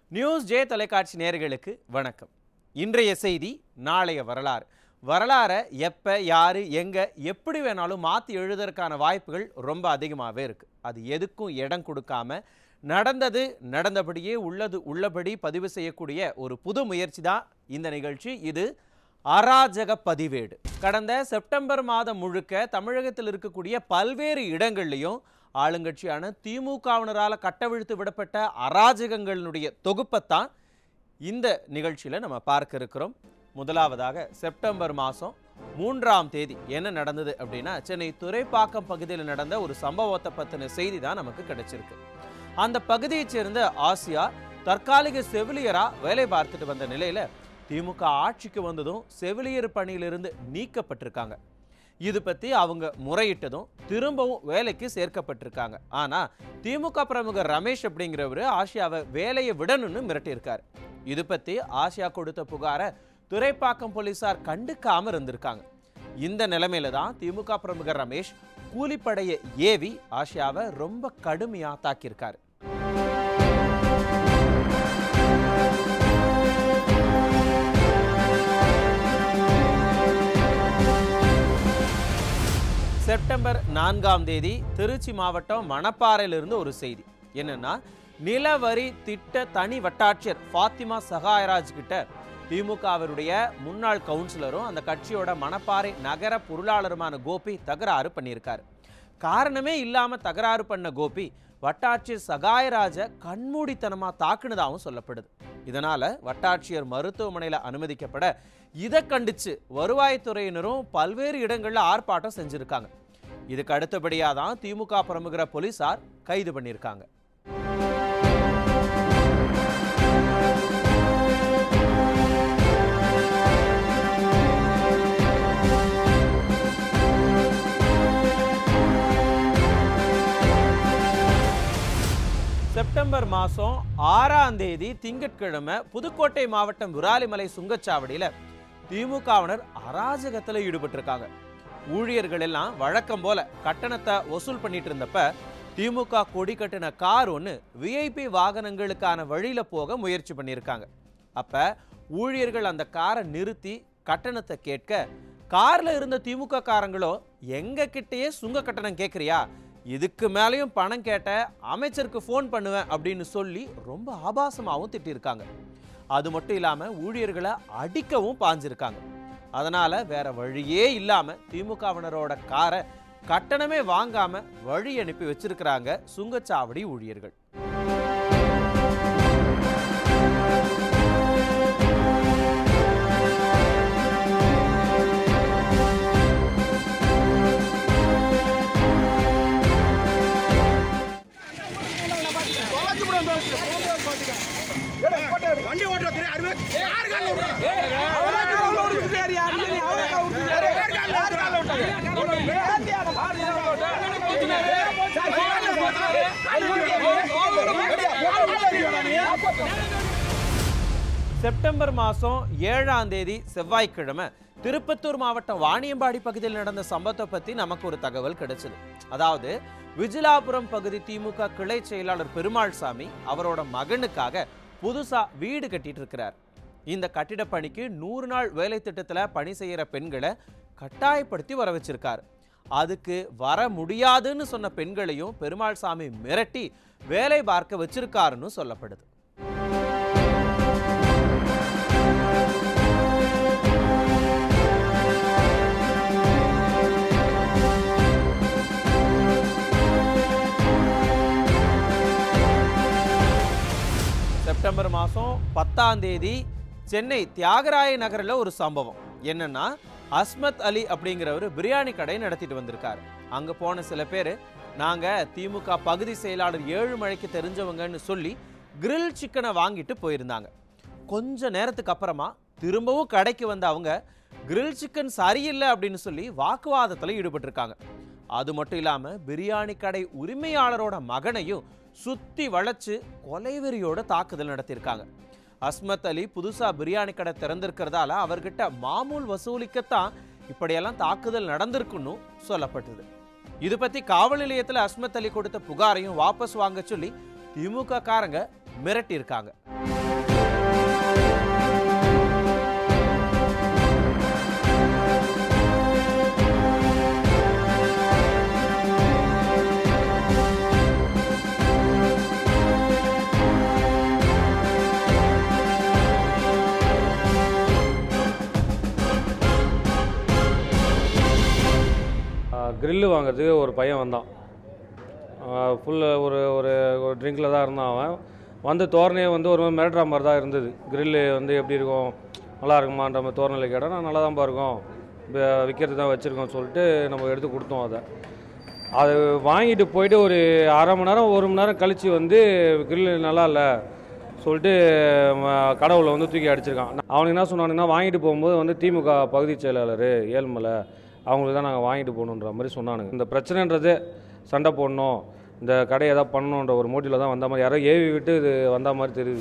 News J தொலைக்காட்சி நேயர்களுக்கு வணக்கம் இன்றைய செய்தி நாளைய வரலாறு வரலாறை எப்போ யார் எங்கே எப்படி வேணாலும் மாற்றி எழுதுறதுக்கான வாய்ப்புகள் ரொம்ப அதிகமாகவே இருக்குது அது எதுக்கும் இடம் கொடுக்காம நடந்தது நடந்தபடியே உள்ளது உள்ளபடி பதிவு செய்யக்கூடிய ஒரு புது முயற்சி தான் இந்த நிகழ்ச்சி இது அராஜக பதிவேடு கடந்த செப்டம்பர் மாதம் முழுக்க தமிழகத்தில் இருக்கக்கூடிய பல்வேறு இடங்கள்லையும் ஆளுங்கட்சியான திமுகவினரால் கட்டவிழ்த்து விடப்பட்ட அராஜகங்களினுடைய தொகுப்பைத்தான் இந்த நிகழ்ச்சியில் நம்ம பார்க்க இருக்கிறோம் முதலாவதாக செப்டம்பர் மாதம் மூன்றாம் தேதி என்ன நடந்தது அப்படின்னா சென்னை துறைப்பாக்கம் பகுதியில் நடந்த ஒரு சம்பவத்தை பற்றின செய்தி தான் நமக்கு கிடைச்சிருக்கு அந்த பகுதியைச் சேர்ந்த ஆசியா தற்காலிக செவிலியரா வேலை பார்த்துட்டு வந்த நிலையில திமுக ஆட்சிக்கு வந்ததும் செவிலியர் பணியிலிருந்து நீக்கப்பட்டிருக்காங்க இது பத்தி அவங்க முறையிட்டதும் திரும்பவும் வேலைக்கு சேர்க்கப்பட்டிருக்காங்க ஆனா திமுக பிரமுகர் ரமேஷ் அப்படிங்கிறவரு ஆசியாவை வேலையை விடணும்னு மிரட்டியிருக்காரு இது பத்தி ஆசியா கொடுத்த புகாரை துரைப்பாக்கம் போலீசார் கண்டுக்காம இருந்திருக்காங்க இந்த நிலைமையில தான் திமுக பிரமுகர் ரமேஷ் கூலிப்படையை ஏவி ஆசியாவை ரொம்ப கடுமையா தாக்கியிருக்காரு செப்டம்பர் நான்காம் தேதி திருச்சி மாவட்டம் மணப்பாறையிலிருந்து ஒரு செய்தி என்னன்னா நிலவரி திட்ட தனி வட்டாட்சியர் ஃபாத்திமா சகாயராஜ் கிட்ட திமுகவினுடைய முன்னாள் கவுன்சிலரும் அந்த கட்சியோட மணப்பாறை நகர பொருளாளருமான கோபி தகராறு பண்ணியிருக்காரு காரணமே இல்லாம தகராறு பண்ண கோபி வட்டாட்சியர் சகாயராஜ கண்மூடித்தனமா தாக்குனதாகவும் சொல்லப்படுது இதனால வட்டாட்சியர் மருத்துவமனையில அனுமதிக்கப்பட இதை கண்டிச்சு வருவாய்த்துறையினரும் பல்வேறு இடங்கள்ல ஆர்ப்பாட்டம் செஞ்சிருக்காங்க இதுக்கு அடுத்தபடியா தான் திமுக பிரமுகர போலீசார் கைது பண்ணியிருக்காங்க செப்டம்பர் மாதம் ஆறாம் தேதி திங்கட்கிழமை புதுக்கோட்டை மாவட்டம் விராலிமலை சுங்கச்சாவடியில் திமுகவினர் அராஜகத்தில் ஈடுபட்டிருக்காங்க ஊழியர்கள் எல்லாம் வழக்கம் போல கட்டணத்தை வசூல் பண்ணிட்டு இருந்தப்ப திமுக கொடி கட்டின கார் ஒன்று விஐபி வாகனங்களுக்கான வழியில போக முயற்சி பண்ணியிருக்காங்க அப்ப ஊழியர்கள் அந்த காரை நிறுத்தி கட்டணத்தை கேட்க கார்ல இருந்த திமுக காரங்களோ எங்க கிட்டயே சுங்க கட்டணம் கேட்குறியா இதுக்கு மேலேயும் பணம் கேட்ட அமைச்சருக்கு ஃபோன் பண்ணுவேன் அப்படின்னு சொல்லி ரொம்ப ஆபாசமாகவும் திட்டியிருக்காங்க அது மட்டும் இல்லாமல் ஊழியர்களை அடிக்கவும் பாஞ்சிருக்காங்க அதனால வேற வழியே இல்லாம திமுகவினரோட காரை கட்டணமே வாங்காம வழி அனுப்பி வச்சிருக்கிறாங்க சுங்கச்சாவடி ஊழியர்கள் வண்டி ஓட்டுற தெரியும் அருமை யார் காலில் விடுறா? செப்டம்பர் மாதம் ஏழாம் தேதி செவ்வாய்க்கிழமை திருப்பத்தூர் மாவட்டம் வாணியம்பாடி பகுதியில் நடந்த சம்பவத்தை பற்றி நமக்கு ஒரு தகவல் கிடைச்சது அதாவது விஜிலாபுரம் பகுதி திமுக கிளை செயலாளர் பெருமாள் சாமி அவரோட மகனுக்காக புதுசா வீடு கட்டிட்டு இருக்கிறார் இந்த கட்டிட பணிக்கு நூறு நாள் வேலை திட்டத்தில் பணி செய்கிற பெண்களை கட்டாயப்படுத்தி வர வச்சிருக்காரு அதுக்கு வர முடியாதுன்னு சொன்ன பெண்களையும் பெருமாள் சாமி மிரட்டி வேலை பார்க்க வச்சிருக்காருன்னு சொல்லப்படுது செப்டம்பர் மாதம் பத்தாம் தேதி சென்னை தியாகராய நகரில் ஒரு சம்பவம் என்னன்னா அஸ்மத் அலி அப்படிங்கிறவர் பிரியாணி கடை நடத்திட்டு வந்திருக்காரு அங்கே போன சில பேர் நாங்கள் திமுக பகுதி செயலாளர் ஏழு மழைக்கு தெரிஞ்சவங்கன்னு சொல்லி கிரில் சிக்கனை வாங்கிட்டு போயிருந்தாங்க கொஞ்ச நேரத்துக்கு அப்புறமா திரும்பவும் கடைக்கு வந்த அவங்க கிரில் சிக்கன் சரியில்லை அப்படின்னு சொல்லி வாக்குவாதத்தில் ஈடுபட்டிருக்காங்க அது மட்டும் இல்லாமல் பிரியாணி கடை உரிமையாளரோட மகனையும் சுத்தி வளைச்சு கொலைவெறியோட தாக்குதல் நடத்தியிருக்காங்க அஸ்மத் அலி புதுசா பிரியாணி கடை திறந்திருக்கிறதால அவர்கிட்ட மாமூல் வசூலிக்கத்தான் இப்படியெல்லாம் தாக்குதல் நடந்திருக்குன்னு சொல்லப்பட்டது இது பத்தி காவல் நிலையத்தில் அஸ்மத் அலி கொடுத்த புகாரையும் வாபஸ் வாங்க சொல்லி திமுக காரங்க மிரட்டியிருக்காங்க க்ரில்லு வாங்குறதுக்கு ஒரு பையன் வந்தான் ஃபுல்லு ஒரு ஒரு ஒரு ட்ரிங்கில் தான் இருந்தான் அவன் வந்து தோரணையே வந்து ஒரு மாதிரி மிரட்டுற மாதிரி தான் இருந்தது க்ரில்லு வந்து எப்படி இருக்கும் நல்லா இருக்குமான்ற மாதிரி தோரணையில் கேட்டால் நான் நல்லா தான்ப்பா இருக்கும் விற்கிறது தான் வச்சுருக்கோம் சொல்லிட்டு நம்ம எடுத்து கொடுத்தோம் அதை அது வாங்கிட்டு போயிட்டு ஒரு அரை மணி நேரம் ஒரு மணி நேரம் கழித்து வந்து க்ரில்லு நல்லா இல்லை சொல்லிட்டு கடவுளை வந்து தூக்கி அடிச்சிருக்கான் அவனுக்கு என்ன சொன்னானுங்கன்னா வாங்கிட்டு போகும்போது வந்து திமுக பகுதி செயலாளர் ஏழ்மலை அவங்களுக்கு தான் நாங்கள் வாங்கிட்டு போகணுன்ற மாதிரி சொன்னானுங்க இந்த பிரச்சனைன்றது சண்டை போடணும் இந்த கடையை ஏதாவது பண்ணணுன்ற ஒரு மோட்டிவில் தான் வந்த மாதிரி யாரோ ஏவி விட்டு இது வந்த மாதிரி தெரியுது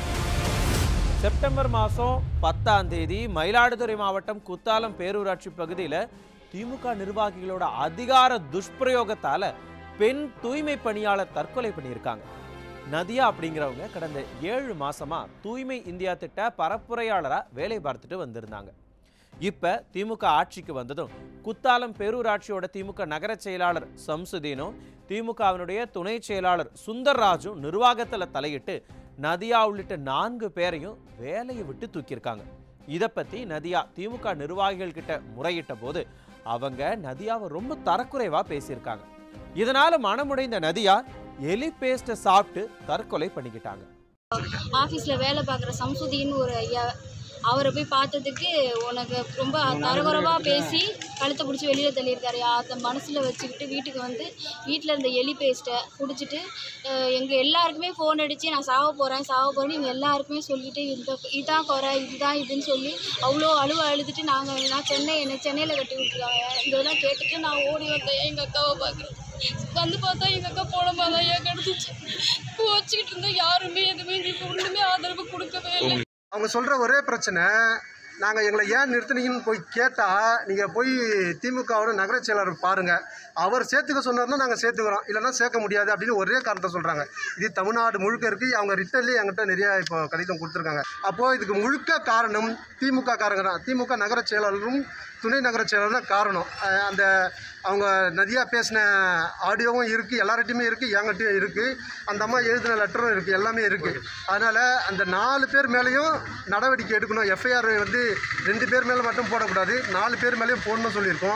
செப்டம்பர் மாதம் பத்தாம் தேதி மயிலாடுதுறை மாவட்டம் குத்தாலம் பேரூராட்சி பகுதியில் திமுக நிர்வாகிகளோட அதிகார துஷ்பிரயோகத்தால பெண் தூய்மை பணியாளர் தற்கொலை பண்ணியிருக்காங்க நதியா அப்படிங்கிறவங்க கடந்த ஏழு மாசமா தூய்மை இந்தியா திட்ட பரப்புரையாளரா வேலை பார்த்துட்டு வந்திருந்தாங்க இப்ப திமுக ஆட்சிக்கு வந்ததும் குத்தாலம் பேரூராட்சியோட திமுக நகர செயலாளர் சம்சுதீனும் திமுகவினுடைய துணை செயலாளர் சுந்தர்ராஜும் நிர்வாகத்துல தலையிட்டு நதியா உள்ளிட்ட நான்கு பேரையும் வேலையை விட்டு தூக்கியிருக்காங்க இதை பத்தி நதியா திமுக நிர்வாகிகள் கிட்ட முறையிட்ட போது அவங்க நதியாவை ரொம்ப தரக்குறைவா பேசியிருக்காங்க இதனால மனமுடைந்த நதியா எலி பேஸ்ட்டை சாப்பிட்டு தற்கொலை பண்ணிக்கிட்டாங்க ஆஃபீஸில் வேலை பார்க்குற சம்சுதீன்னு ஒரு ஐயா அவரை போய் பார்த்ததுக்கு உனக்கு ரொம்ப தரகுறவாக பேசி கழுத்தை பிடிச்சி வெளியில் தள்ளியிருக்காரு அதை மனசில் வச்சுக்கிட்டு வீட்டுக்கு வந்து வீட்டில் இருந்த எலி பேஸ்ட்டை குடிச்சிட்டு எங்கள் எல்லாருக்குமே ஃபோன் அடித்து நான் சாவ போகிறேன் சாவ போகிறேன்னு இவங்க எல்லாருக்குமே சொல்லிட்டு இந்த இதான் குறை இதுதான் இதுன்னு சொல்லி அவ்வளோ அழுவ அழுதுட்டு நாங்கள் நான் சென்னை என்னை சென்னையில் கட்டி விட்டுருக்காங்க இதெல்லாம் கேட்டுட்டு நான் ஓடி வந்தேன் எங்கள் அக்காவை பார்க்குறேன் வந்து பார்த்தா எங்கள் அக்கா போனமா தான் ஏன் கிடச்சிச்சு வச்சுக்கிட்டு இருந்தா யாருமே எதுவுமே எங்களுக்கு ஒன்றுமே ஆதரவு கொடுக்கவே இல்லை அவங்க சொல்கிற ஒரே பிரச்சனை நாங்கள் எங்களை ஏன் நிறுத்துனீங்கன்னு போய் கேட்டால் நீங்கள் போய் திமுகவோட நகர செயலாளர் பாருங்கள் அவர் சேர்த்துக்க சொன்னார்னா நாங்கள் சேர்த்துக்கிறோம் இல்லைன்னா சேர்க்க முடியாது அப்படின்னு ஒரே காரணத்தை சொல்கிறாங்க இது தமிழ்நாடு முழுக்க இருக்குது அவங்க ரிட்டர்ன்லேயே எங்கிட்ட நிறையா இப்போ கடிதம் கொடுத்துருக்காங்க அப்போது இதுக்கு முழுக்க காரணம் திமுக காரங்க தான் திமுக நகர செயலாளரும் துணை நகர செயலாளர் தான் காரணம் அஹ் அந்த அவங்க நதியா பேசின ஆடியோவும் இருக்குது எல்லார்கிட்டையுமே இருக்குது என்கிட்டயும் இருக்குது அந்த அம்மா எழுதின லெட்டரும் இருக்குது எல்லாமே இருக்குது அதனால் அந்த நாலு பேர் மேலேயும் நடவடிக்கை எடுக்கணும் எஃப்ஐஆர் வந்து ரெண்டு பேர் மேலே மட்டும் போடக்கூடாது நாலு பேர் மேலேயும் போடணும்னு சொல்லியிருக்கோம்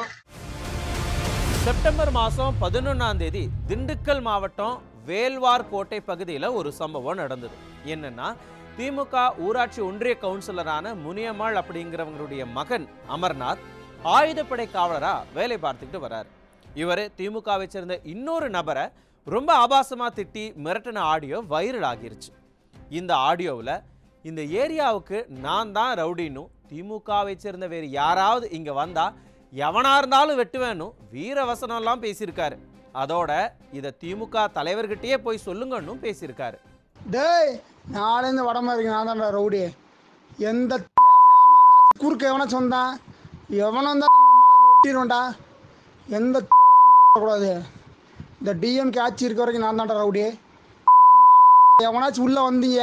செப்டம்பர் மாதம் பதினொன்றாம் தேதி திண்டுக்கல் மாவட்டம் வேல்வார் கோட்டை பகுதியில் ஒரு சம்பவம் நடந்தது என்னன்னா திமுக ஊராட்சி ஒன்றிய கவுன்சிலரான முனியம்மாள் அப்படிங்கிறவங்களுடைய மகன் அமர்நாத் ஆயுதப்படை காவலரா வேலை பார்த்துக்கிட்டு வராரு இவர் திமுகவை சேர்ந்த இன்னொரு நபரை ரொம்ப ஆபாசமா திட்டி மிரட்டின ஆடியோ வைரல் ஆகிருச்சு இந்த ஆடியோவில் இந்த ஏரியாவுக்கு நான் தான் ரவுடின்னும் திமுகவை சேர்ந்த வேறு யாராவது இங்க வந்தா எவனா இருந்தாலும் வெட்டுவேனும் வீரவசனம்லாம் பேசியிருக்காரு அதோட இதை திமுக தலைவர்கிட்டயே போய் சொல்லுங்கன்னும் பேசியிருக்காரு டேய் நாலேருந்து வடமா இருக்கு நான் தான்டா ரவுடி எந்த குறுக்க எவனா சொந்தான் எவனா இருந்தாலும் வெட்டிடுவேன்டா எந்த கூடாது இந்த டிஎம்கே ஆட்சி இருக்க வரைக்கும் நான் தான்டா ரவுடி எவனாச்சும் உள்ளே வந்தீங்க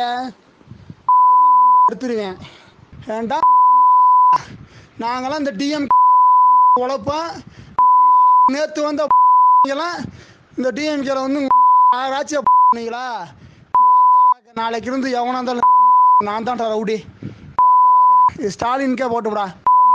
எடுத்துருவேன் ஏன்டா நாங்களாம் இந்த டிஎம்கே உழைப்போம் நேற்று வந்த எல்லாம் இந்த டிஎம்கேல வந்து ஆராய்ச்சி பண்ணீங்களா நாளைக்கு இருந்து எவனா இருந்தாலும் நான் தான்டா ரவுடி இது ஸ்டாலினுக்கே போட்டுவிடா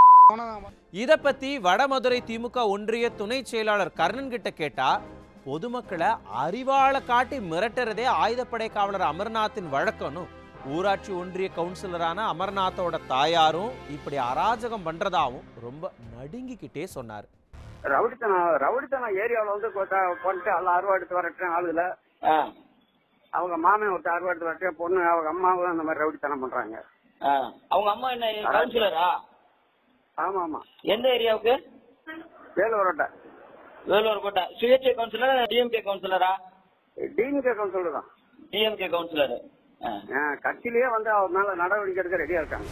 இதை பத்தி வடமதுரை திமுக ஒன்றிய துணை செயலாளர் கர்ணன் கிட்ட கேட்டா பொதுமக்களை அறிவாள காட்டி மிரட்டுறதே ஆயுதப்படை காவலர் அமர்நாத்தின் வழக்கம்னு ஊராட்சி ஒன்றிய கவுன்சிலரான அமர்நாத்தோட தாயாரும் இப்படி அராஜகம் பண்றதாவும் ரொம்ப நடுங்கிக்கிட்டே சொன்னார் ரவுடித்தனம் ரவுடித்தனம் ஏரியாவில் வந்து கொத்த- கொண்டு எல்லாம் அறுவா எடுத்து வரட்டேன் ஆளுல ஆ, அவங்க மாமன் ஒருத்தர் அறுவா எடுத்து வரட்டேன் பொண்ணு அவங்க அம்மாவும் அந்த மாதிரி ரவுடித்தனம் பண்றாங்க ஆ. அவங்க அம்மா என்ன கவுன்சிலரா ஆமா ஆமா எந்த ஏரியாவுக்கு வேலூரோட்ட வேலூர் கோட்டை சுயேட்சை கவுன்சிலர் டிஎம்கே கவுன்சிலரா டிஎம்கே கவுன்சிலர் தான் டிஎம்கே கவுன்சிலர் ஆ, கட்சியிலேயே வந்து அவர் மேல நடவடிக்கை எடுக்க ரெடியா இருக்காங்க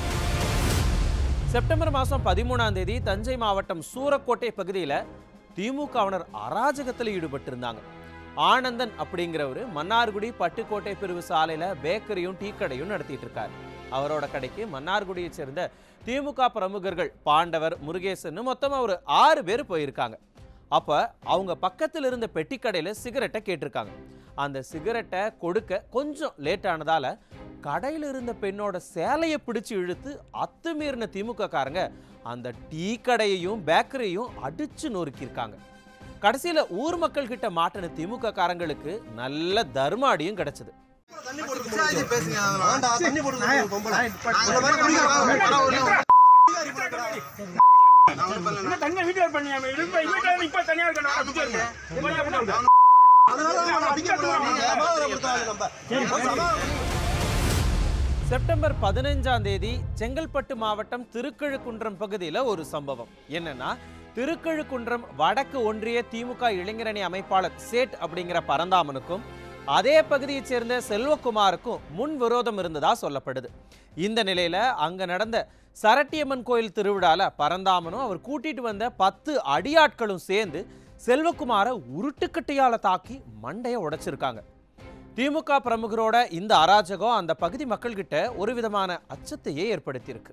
செப்டம்பர் மாதம் பதிமூணாம் தேதி தஞ்சை மாவட்டம் சூரக்கோட்டை பகுதியில் திமுகவினர் அராஜகத்தில் ஈடுபட்டிருந்தாங்க ஆனந்தன் அப்படிங்கிறவர் மன்னார்குடி பட்டுக்கோட்டை பிரிவு சாலையில பேக்கரியும் டீ கடையும் நடத்திட்டு இருக்காரு அவரோட கடைக்கு மன்னார்குடியை சேர்ந்த திமுக பிரமுகர்கள் பாண்டவர் முருகேசன் மொத்தமா ஒரு ஆறு பேர் போயிருக்காங்க அப்ப அவங்க பக்கத்தில் இருந்த பெட்டி கடையில சிகரெட்டை கேட்டிருக்காங்க அந்த சிகரெட்டை கொடுக்க கொஞ்சம் லேட் ஆனதால கடையில் இருந்த பெண்ணோட சேலையை பிடிச்சு இழுத்து அத்துமீறின திமுக காரங்க அந்த டீ கடையையும் பேக்கரியையும் அடிச்சு நொறுக்கியிருக்காங்க கடைசியில ஊர் மக்கள் கிட்ட மாட்டின திமுக காரங்களுக்கு நல்ல தர்மாடியும் கிடைச்சது இன்னும் தனியா வீட்டுல பண்ணியா வீட்டுல இப்ப தனியா இருக்கணும் செப்டம்பர் பதினைஞ்சாம் தேதி செங்கல்பட்டு மாவட்டம் திருக்கழுக்குன்றம் பகுதியில் ஒரு சம்பவம் என்னன்னா திருக்கழுக்குன்றம் வடக்கு ஒன்றிய திமுக இளைஞரணி அமைப்பாளர் சேட் அப்படிங்கிற பரந்தாமனுக்கும் அதே பகுதியைச் சேர்ந்த செல்வகுமாருக்கும் முன் விரோதம் இருந்ததா சொல்லப்படுது இந்த நிலையில அங்க நடந்த சரட்டியம்மன் கோயில் திருவிழால பரந்தாமனும் அவர் கூட்டிட்டு வந்த பத்து அடியாட்களும் சேர்ந்து செல்வகுமாரை உருட்டுக்கட்டையால தாக்கி மண்டையை உடைச்சிருக்காங்க திமுக பிரமுகரோட இந்த அராஜகம் அந்த பகுதி மக்கள்கிட்ட ஒரு விதமான அச்சத்தையே ஏற்படுத்தியிருக்கு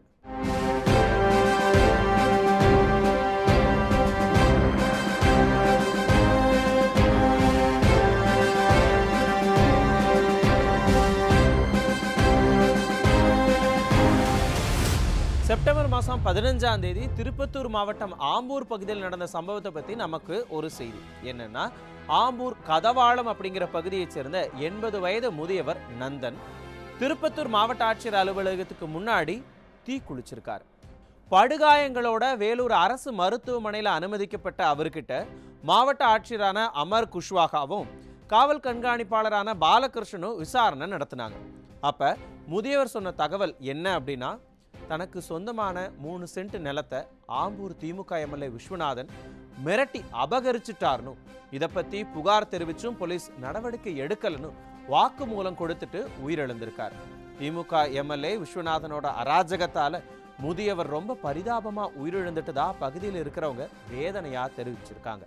செப்டம்பர் மாதம் பதினஞ்சாம் தேதி திருப்பத்தூர் மாவட்டம் ஆம்பூர் பகுதியில் நடந்த சம்பவத்தை பற்றி நமக்கு ஒரு செய்தி என்னன்னா ஆம்பூர் கதவாளம் அப்படிங்கிற பகுதியைச் சேர்ந்த எண்பது வயது முதியவர் நந்தன் திருப்பத்தூர் மாவட்ட ஆட்சியர் அலுவலகத்துக்கு முன்னாடி தீ குளிச்சிருக்காரு படுகாயங்களோட வேலூர் அரசு மருத்துவமனையில் அனுமதிக்கப்பட்ட அவர்கிட்ட மாவட்ட ஆட்சியரான அமர் குஷ்வாகாவும் காவல் கண்காணிப்பாளரான பாலகிருஷ்ணனும் விசாரணை நடத்தினாங்க அப்ப முதியவர் சொன்ன தகவல் என்ன அப்படின்னா தனக்கு சொந்தமான மூணு சென்ட் நிலத்தை ஆம்பூர் திமுக எம்எல்ஏ விஸ்வநாதன் மிரட்டி அபகரிச்சிட்டார்னு இதை பத்தி புகார் தெரிவிச்சும் போலீஸ் நடவடிக்கை எடுக்கலன்னு வாக்குமூலம் கொடுத்துட்டு உயிரிழந்திருக்கார் திமுக எம்எல்ஏ விஸ்வநாதனோட அராஜகத்தால முதியவர் ரொம்ப பரிதாபமா உயிரிழந்துட்டதா பகுதியில் இருக்கிறவங்க வேதனையா தெரிவிச்சிருக்காங்க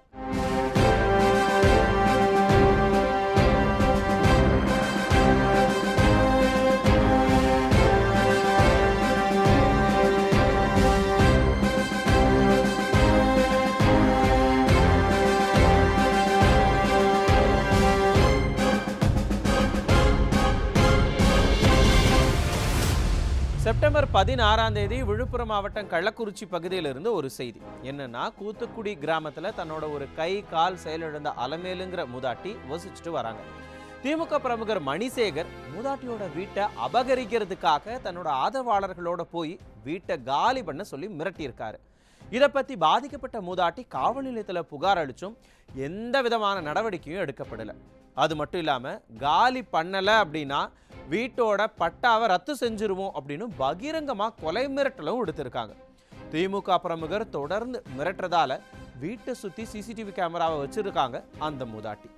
செப்டம்பர் பதினாறாம் தேதி விழுப்புரம் மாவட்டம் கள்ளக்குறிச்சி பகுதியிலிருந்து ஒரு செய்தி என்னன்னா கூத்துக்குடி கிராமத்துல தன்னோட ஒரு கை கால் செயலிழந்த அலமேலுங்கிற மூதாட்டி வசிச்சுட்டு வராங்க திமுக பிரமுகர் மணிசேகர் மூதாட்டியோட வீட்டை அபகரிக்கிறதுக்காக தன்னோட ஆதரவாளர்களோட போய் வீட்டை காலி பண்ண சொல்லி மிரட்டியிருக்காரு இதை பத்தி பாதிக்கப்பட்ட மூதாட்டி காவல் நிலையத்துல புகார் அளிச்சும் எந்த விதமான நடவடிக்கையும் எடுக்கப்படல அது மட்டும் இல்லாம காலி பண்ணல அப்படின்னா வீட்டோட பட்டாவை ரத்து செஞ்சிருவோம் அப்படின்னு பகிரங்கமா கொலை மிரட்டலும் விடுத்திருக்காங்க திமுக பிரமுகர் தொடர்ந்து மிரட்டுறதால வீட்டை சுத்தி சிசிடிவி கேமராவை வச்சிருக்காங்க அந்த மூதாட்டி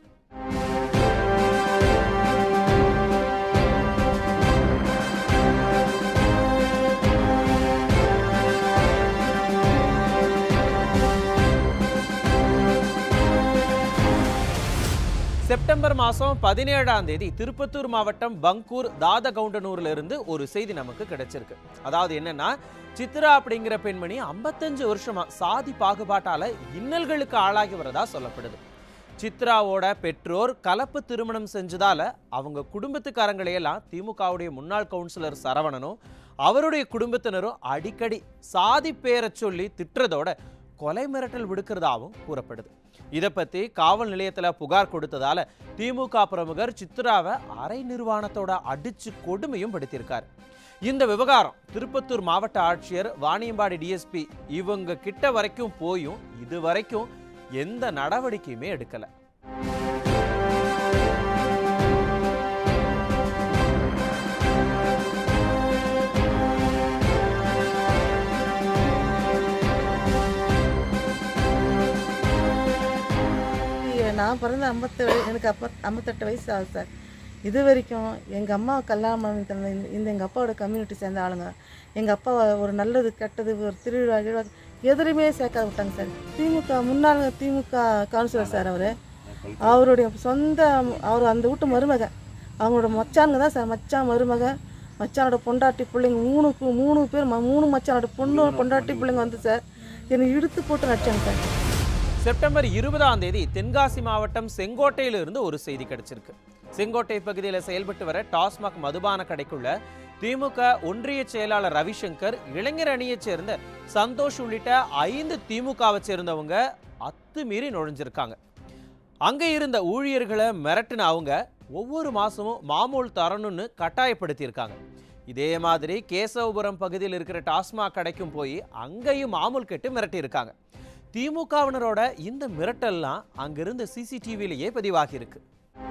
செப்டம்பர் மாதம் பதினேழாம் தேதி திருப்பத்தூர் மாவட்டம் பங்கூர் தாதகவுண்டனூர்ல இருந்து ஒரு செய்தி நமக்கு கிடைச்சிருக்கு அதாவது என்னன்னா சித்ரா அப்படிங்கிற பெண்மணி 55 வருஷமா சாதி பாகுபாட்டால இன்னல்களுக்கு ஆளாகி வரதா சொல்லப்படுது சித்ராவோட பெற்றோர் கலப்பு திருமணம் செஞ்சதால அவங்க குடும்பத்துக்காரங்களையெல்லாம் திமுகவுடைய முன்னாள் கவுன்சிலர் சரவணனும் அவருடைய குடும்பத்தினரும் அடிக்கடி சாதி பேரை சொல்லி திட்டுறதோட கொலை மிரட்டல் விடுக்கிறதாவும் கூறப்படுது இதை பத்தி காவல் நிலையத்துல புகார் கொடுத்ததால திமுக பிரமுகர் சித்ராவை அரை நிர்வாணத்தோட அடிச்சு கொடுமையும் படுத்தியிருக்காரு இந்த விவகாரம் திருப்பத்தூர் மாவட்ட ஆட்சியர் வாணியம்பாடி டிஎஸ்பி இவங்க கிட்ட வரைக்கும் போயும் இது வரைக்கும் எந்த நடவடிக்கையுமே எடுக்கல நான் பிறந்த ஐம்பத்து எனக்கு அப்போ ஐம்பத்தெட்டு வயசு ஆகுது சார் இது வரைக்கும் எங்கள் அம்மா கல்யாணம் பண்ணி தந்த இந்த- இந்த எங்கள் அப்பாவோட கம்யூனிட்டி சேர்ந்த ஆளுங்க எங்கள் அப்பா ஒரு நல்லது கெட்டது ஒரு திருவிழா கிழவா எதுலையுமே சேர்க்காத விட்டாங்க சார் திமுக முன்னாள் திமுக கவுன்சிலர் சார் அவர் அவருடைய சொந்த அவர் அந்த வீட்டு மருமக அவங்களோட மச்சானுங்க தான் சார் மச்சான் மருமக மச்சானோட பொண்டாட்டி பிள்ளைங்க மூணு கு- மூணு பேர் ம- மூணு மச்சானோட பொண்ணு பொண்டாட்டி பிள்ளைங்க வந்து சார் என்னை இழுத்து போட்டு நடிச்சாங்க சார் செப்டம்பர் இருபதாம் தேதி தென்காசி மாவட்டம் செங்கோட்டையிலிருந்து ஒரு செய்தி கிடைச்சிருக்கு செங்கோட்டை பகுதியில் செயல்பட்டு வர டாஸ்மாக் மதுபான கடைக்குள்ள திமுக ஒன்றிய செயலாளர் ரவிசங்கர் இளைஞர் அணியைச் சேர்ந்த சந்தோஷ் உள்ளிட்ட ஐந்து திமுகவை சேர்ந்தவங்க அத்துமீறி நுழைஞ்சிருக்காங்க அங்க இருந்த ஊழியர்களை மிரட்டின அவங்க ஒவ்வொரு மாசமும் மாமூல் தரணும்னு கட்டாயப்படுத்தியிருக்காங்க இதே மாதிரி கேசவபுரம் பகுதியில் இருக்கிற டாஸ்மாக் கடைக்கும் போய் அங்கேயும் மாமூல் கேட்டு மிரட்டியிருக்காங்க திமுகவினரோட இந்த மிரட்டல்லாம் அங்கிருந்த சிசிடிவிலேயே பதிவாகி இருக்கு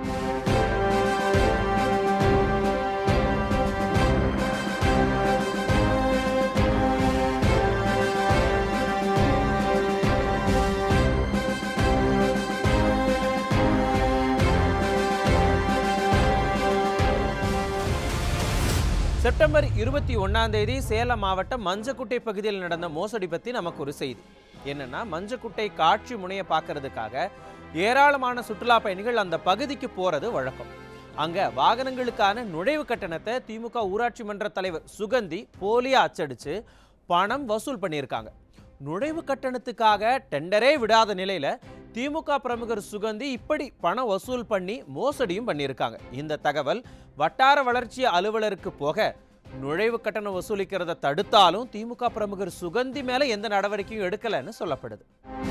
செப்டம்பர் இருபத்தி ஒன்னாம் தேதி சேலம் மாவட்டம் மஞ்சக்குட்டை பகுதியில் நடந்த மோசடி பத்தி நமக்கு ஒரு செய்தி என்னன்னா மஞ்சக்குட்டை காட்சி முனைய பார்க்கறதுக்காக ஏராளமான சுற்றுலா பயணிகள் அந்த பகுதிக்கு போறது வழக்கம் அங்க வாகனங்களுக்கான நுழைவு கட்டணத்தை திமுக ஊராட்சி மன்ற தலைவர் சுகந்தி போலியா அச்சடிச்சு பணம் வசூல் பண்ணியிருக்காங்க நுழைவு கட்டணத்துக்காக டெண்டரே விடாத நிலையில திமுக பிரமுகர் சுகந்தி இப்படி பணம் வசூல் பண்ணி மோசடியும் பண்ணியிருக்காங்க இந்த தகவல் வட்டார வளர்ச்சி அலுவலருக்கு போக நுழைவு கட்டணம் வசூலிக்கிறத தடுத்தாலும் திமுக பிரமுகர் சுகந்தி மேல எந்த நடவடிக்கையும் எடுக்கலைன்னு சொல்லப்படுது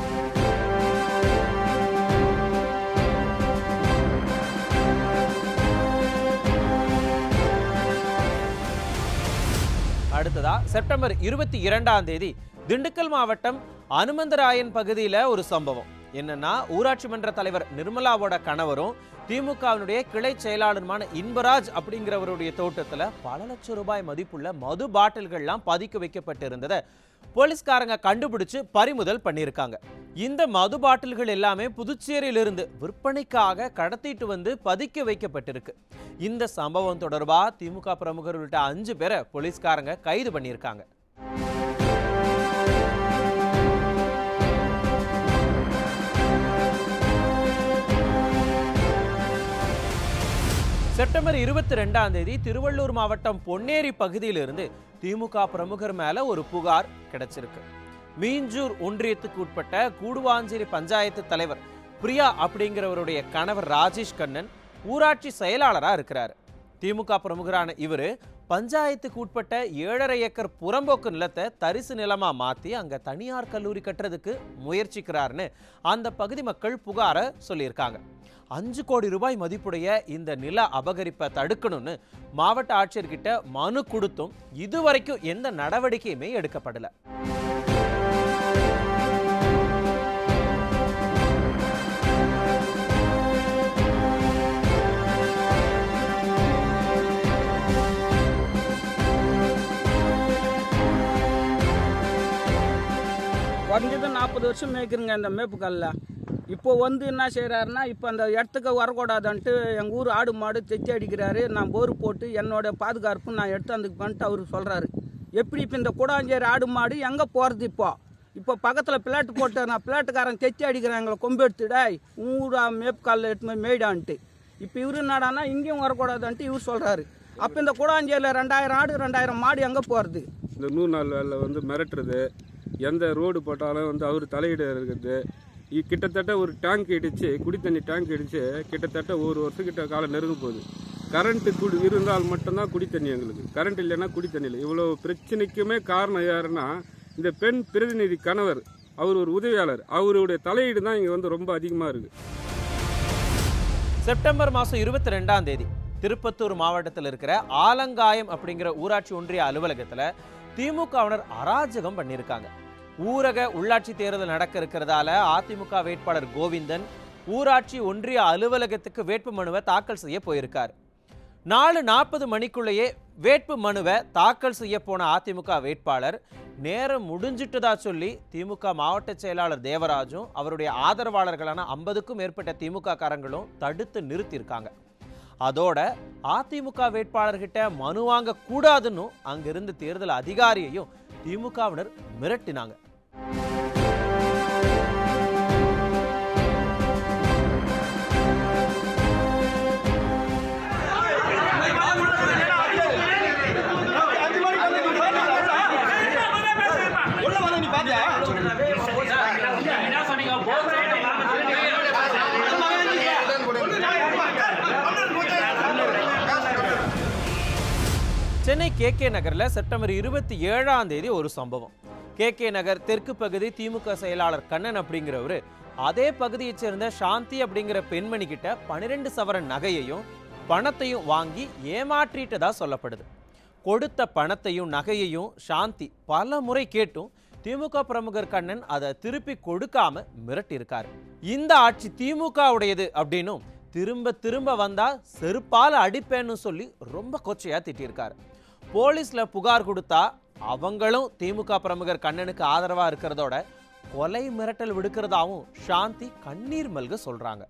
அடுத்ததா செப்டம்பர் இருபத்தி இரண்டாம் தேதி திண்டுக்கல் மாவட்டம் அனுமந்தராயன் பகுதியில் ஒரு சம்பவம் என்னன்னா ஊராட்சி மன்ற தலைவர் நிர்மலாவோட கணவரும் திமுகவினுடைய கிளை செயலாளருமான இன்பராஜ் அப்படிங்கிறவருடைய தோட்டத்துல பல லட்சம் ரூபாய் மதிப்புள்ள மது பாட்டில்கள்லாம் பதுக்கி வைக்கப்பட்டிருந்ததை போலீஸ்காரங்க கண்டுபிடிச்சு பறிமுதல் பண்ணியிருக்காங்க இந்த மது பாட்டில்கள் எல்லாமே புதுச்சேரியிலிருந்து விற்பனைக்காக கடத்திட்டு வந்து பதுக்கி வைக்கப்பட்டிருக்கு இந்த சம்பவம் தொடர்பா திமுக பிரமுகர் உள்ளிட்ட அஞ்சு பேரை போலீஸ்காரங்க கைது பண்ணியிருக்காங்க செப்டம்பர் இருபத்தி ரெண்டாம் தேதி திருவள்ளூர் மாவட்டம் பொன்னேரி பகுதியிலிருந்து திமுக பிரமுகர் மேல ஒரு புகார் கிடைச்சிருக்கு மீஞ்சூர் ஒன்றியத்துக்கு உட்பட்ட கூடுவாஞ்சேரி பஞ்சாயத்து தலைவர் பிரியா அப்படிங்கிறவருடைய கணவர் ராஜேஷ் கண்ணன் ஊராட்சி செயலாளரா இருக்கிறாரு திமுக பிரமுகரான இவரு பஞ்சாயத்துக்கு உட்பட்ட ஏழரை ஏக்கர் புறம்போக்கு நிலத்தை தரிசு நிலமா மாத்தி அங்க தனியார் கல்லூரி கட்டுறதுக்கு முயற்சிக்கிறாருன்னு அந்த பகுதி மக்கள் புகார சொல்லியிருக்காங்க அஞ்சு கோடி ரூபாய் மதிப்புடைய இந்த நில அபகரிப்பை தடுக்கணும்னு மாவட்ட ஆட்சியர்கிட்ட மனு கொடுத்தும் இதுவரைக்கும் எந்த நடவடிக்கையுமே எடுக்கப்படல குறைஞ்சது நாற்பது வருஷம் மேய்க்கிறங்க இந்த மேப்பு கல்லில் இப்போ வந்து என்ன செய்கிறாருன்னா இப்போ அந்த இடத்துக்கு வரக்கூடாதுன்ட்டு எங்கள் ஊர் ஆடு மாடு தெத்தி அடிக்கிறாரு நான் போர் போட்டு என்னோட பாதுகாப்பு நான் எடுத்து வந்துக்குப்பேன்ட்டு அவர் சொல்கிறாரு எப்படி இப்போ இந்த கூடாஞ்சேரி ஆடு மாடு எங்கே போகிறது இப்போ இப்போ பக்கத்தில் பிளாட் போட்டு நான் பிளாட்டுக்காரன் தெத்தி அடிக்கிறேன் எங்களை கொம்பு எடுத்துடாய் ஊரா மேப்பு காலில் எடுத்து போய் மேய்டான்ட்டு இப்போ இவரு என்னடான்னா இங்கேயும் வரக்கூடாதுன்ட்டு இவர் சொல்கிறாரு அப்போ இந்த கூடாஞ்சேரியில் ரெண்டாயிரம் ஆடு ரெண்டாயிரம் மாடு எங்கே போகிறது இந்த நூறு நாள் வேலை வந்து மிரட்டுறது எந்த ரோடு போட்டாலும் வந்து அவர் தலையிட இருக்கிறது இ- கிட்டத்தட்ட ஒரு டேங்க் இடிச்சு குடி தண்ணி டேங்க் இடிச்சு கிட்டத்தட்ட ஒரு வருஷக்கிட்ட காலம் நெருங்க போகுது கரண்ட்டு குடி இருந்தால் மட்டும்தான் குடி தண்ணி எங்களுக்கு கரண்ட் இல்லைன்னா குடி தண்ணி இல்லை இவ்வளோ பிரச்சனைக்குமே காரணம் யாருன்னா இந்த பெண் பிரதிநிதி கணவர் அவர் ஒரு உதவியாளர் அவருடைய தலையீடு தான் இங்கே வந்து ரொம்ப அதிகமாக இருக்குது செப்டம்பர் மாதம் இருபத்தி ரெண்டாம் தேதி திருப்பத்தூர் மாவட்டத்தில் இருக்கிற ஆலங்காயம் அப்படிங்கிற ஊராட்சி ஒன்றிய அலுவலகத்தில் திமுகவினர் அராஜகம் பண்ணியிருக்காங்க ஊரக உள்ளாட்சி தேர்தல் நடக்க இருக்கிறதால அதிமுக வேட்பாளர் கோவிந்தன் ஊராட்சி ஒன்றிய அலுவலகத்துக்கு வேட்பு மனுவை தாக்கல் செய்ய போயிருக்கார் நாலு நாற்பது மணிக்குள்ளேயே வேட்பு மனுவை தாக்கல் செய்ய போன அதிமுக வேட்பாளர் நேரம் முடிஞ்சிட்டதா சொல்லி திமுக மாவட்ட செயலாளர் தேவராஜும் அவருடைய ஆதரவாளர்களான ஐம்பதுக்கும் மேற்பட்ட திமுக காரங்களும் தடுத்து நிறுத்தியிருக்காங்க அதோட அதிமுக வேட்பாளர்கிட்ட மனு வாங்க கூடாதுன்னு அங்கிருந்த தேர்தல் அதிகாரியையும் திமுகவினர் மிரட்டினாங்க சென்னை கே கே நகரில் செப்டம்பர் இருபத்தி ஏழாம் தேதி ஒரு சம்பவம் கே கே நகர் தெற்கு பகுதி திமுக செயலாளர் கண்ணன் அப்படிங்கிறவரு அதே பகுதியைச் சேர்ந்த சாந்தி அப்படிங்கிற பெண்மணி கிட்ட பன்னிரெண்டு சவரன் நகையையும் பணத்தையும் வாங்கி ஏமாற்றிட்டதா சொல்லப்படுது கொடுத்த பணத்தையும் நகையையும் சாந்தி பல முறை கேட்டும் திமுக பிரமுகர் கண்ணன் அதை திருப்பி கொடுக்காம மிரட்டியிருக்காரு இந்த ஆட்சி திமுகவுடையது அப்படின்னும் திரும்ப திரும்ப வந்தா செருப்பால அடிப்பேன்னு சொல்லி ரொம்ப கொச்சையா திட்டியிருக்காரு போலீஸ்ல புகார் கொடுத்தா அவங்களும் திமுக பிரமுகர் கண்ணனுக்கு ஆதரவா இருக்கிறதோட கொலை மிரட்டல் விடுக்கிறதாவும் சாந்தி கண்ணீர் மல்க சொல்றாங்க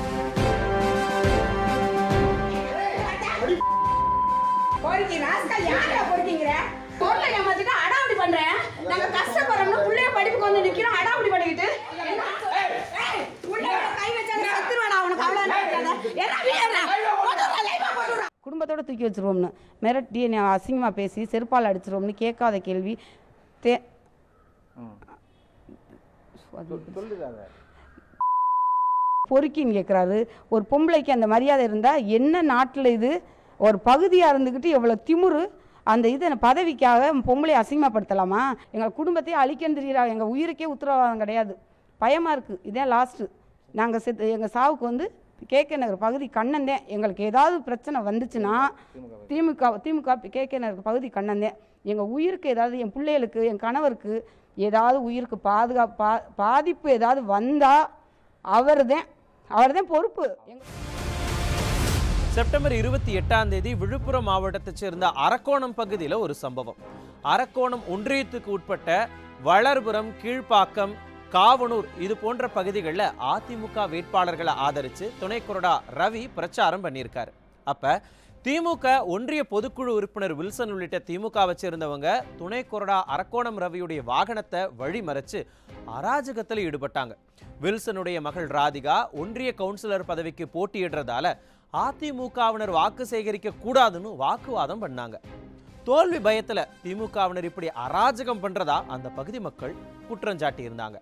பொறுக்கி ராஸ்கல் யாரா பொறுக்கிங்கிற பொருளை ஏமாத்திட்டு அடாவடி பண்றேன் நாங்க கஷ்டப்படுறோம்னு புள்ளைய படிப்புக்கு வந்து நிக்கிறோம் அடாவடி பண்ணிக்கிட்டு ஏய், ஏய், உள்ள கை வச்சாங்க செத்துருவாடா அவனுக்கு அவ்வளோ என்ன வீடுறா? போட்டுடுறா, லைவா போட்டுடுறா. குடும்பத்தோட தூக்கி வச்சிருவோம்னு மிரட்டி என்னை அசிங்கமாக பேசி செருப்பால் அடிச்சிருவோம்னு கேட்காத கேள்வி தே பொறுக்கின்னு கேட்குறாரு ஒரு பொம்பளைக்கு அந்த மரியாதை இருந்தால் என்ன நாட்டில் இது ஒரு பகுதியாக இருந்துக்கிட்டு எவ்வளோ திமிரு அந்த இது பதவிக்காக பொம்பளை அசிங்கமாப்படுத்தலாமா எங்கள் குடும்பத்தையே அழிக்கன்னு தெரியுறா எங்கள் உயிருக்கே உத்தரவாதம் கிடையாது பயமாக இருக்குது இதான் லாஸ்ட்டு நாங்கள் செத்து எங்கள் சாவுக்கு வந்து கேகே நகர் பகுதி கண்ணன் தான் எங்களுக்கு ஏதாவது பிரச்சனை வந்துச்சுன்னா திமுக திமுக கேகே நகர் பகுதி கண்ணன் தான் எங்கள் உயிருக்கு ஏதாவது என் பிள்ளைகளுக்கு என் கணவருக்கு ஏதாவது உயிருக்கு பாதுகாப்பு பா பாதிப்பு ஏதாவது வந்தால் அவர் தான் அவர் தான் பொறுப்பு எங்க செப்டம்பர் இருபத்தி எட்டாம் தேதி விழுப்புரம் மாவட்டத்தைச் சேர்ந்த அரக்கோணம் பகுதியில் ஒரு சம்பவம் அரக்கோணம் ஒன்றியத்துக்கு உட்பட்ட வளர்புரம் கீழ்ப்பாக்கம் காவனூர் இது போன்ற பகுதிகளில் அதிமுக வேட்பாளர்களை ஆதரித்து துணை கொறடா ரவி பிரச்சாரம் பண்ணியிருக்காரு அப்ப திமுக ஒன்றிய பொதுக்குழு உறுப்பினர் வில்சன் உள்ளிட்ட திமுகவை சேர்ந்தவங்க துணை கொறடா அரக்கோணம் ரவியுடைய வாகனத்தை வழிமறைச்சு அராஜகத்தில் ஈடுபட்டாங்க வில்சனுடைய மகள் ராதிகா ஒன்றிய கவுன்சிலர் பதவிக்கு போட்டியிடுறதால அதிமுகவினர் வாக்கு சேகரிக்க கூடாதுன்னு வாக்குவாதம் பண்ணாங்க தோல்வி பயத்துல திமுகவினர் இப்படி அராஜகம் பண்றதா அந்த பகுதி மக்கள் குற்றஞ்சாட்டி இருந்தாங்க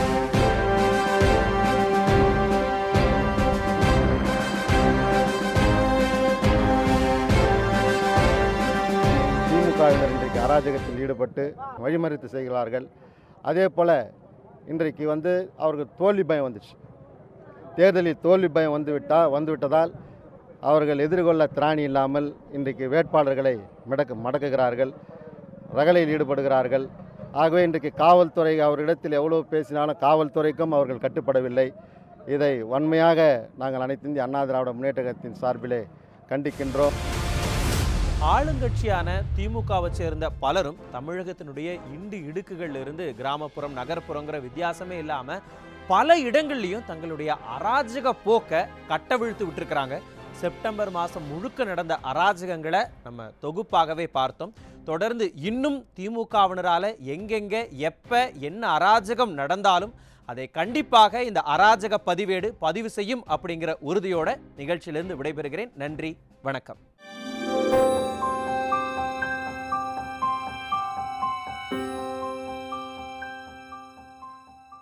திமுகவினர் இன்றைக்கு அராஜகத்தில் ஈடுபட்டு வழிமறித்து செய்கிறார்கள் அதே போல் இன்றைக்கு வந்து அவருக்கு தோல்வி பயம் வந்துச்சு தேர்தலில் தோல்வி பயம் வந்து விட்டா வந்து விட்டதால் அவர்கள் எதிர்கொள்ள திராணி இல்லாமல் இன்றைக்கு வேட்பாளர்களை மடக்கு மடக்குகிறார்கள் ரகலையில் ஈடுபடுகிறார்கள் ஆகவே இன்றைக்கு காவல்துறை அவரிடத்தில் எவ்வளவு பேசினாலும் காவல்துறைக்கும் அவர்கள் கட்டுப்படவில்லை இதை வன்மையாக நாங்கள் அனைத்து இந்திய அண்ணா திராவிட முன்னேற்றத்தின் சார்பிலே கண்டிக்கின்றோம் ஆளுங்கட்சியான திமுகவை சேர்ந்த பலரும் தமிழகத்தினுடைய இண்டு இடுக்குகள்ல இருந்து கிராமப்புறம் நகர்ப்புறங்கிற வித்தியாசமே இல்லாம பல இடங்கள்லையும் தங்களுடைய அராஜக போக்க கட்டவிழ்த்து விட்டுருக்கிறாங்க செப்டம்பர் மாதம் முழுக்க நடந்த அராஜகங்களை நம்ம தொகுப்பாகவே பார்த்தோம் தொடர்ந்து இன்னும் திமுகவினரால எங்கெங்க எப்ப என்ன அராஜகம் நடந்தாலும் அதை கண்டிப்பாக இந்த அராஜக பதிவேடு பதிவு செய்யும் அப்படிங்கிற உறுதியோட நிகழ்ச்சியிலிருந்து விடைபெறுகிறேன் நன்றி வணக்கம்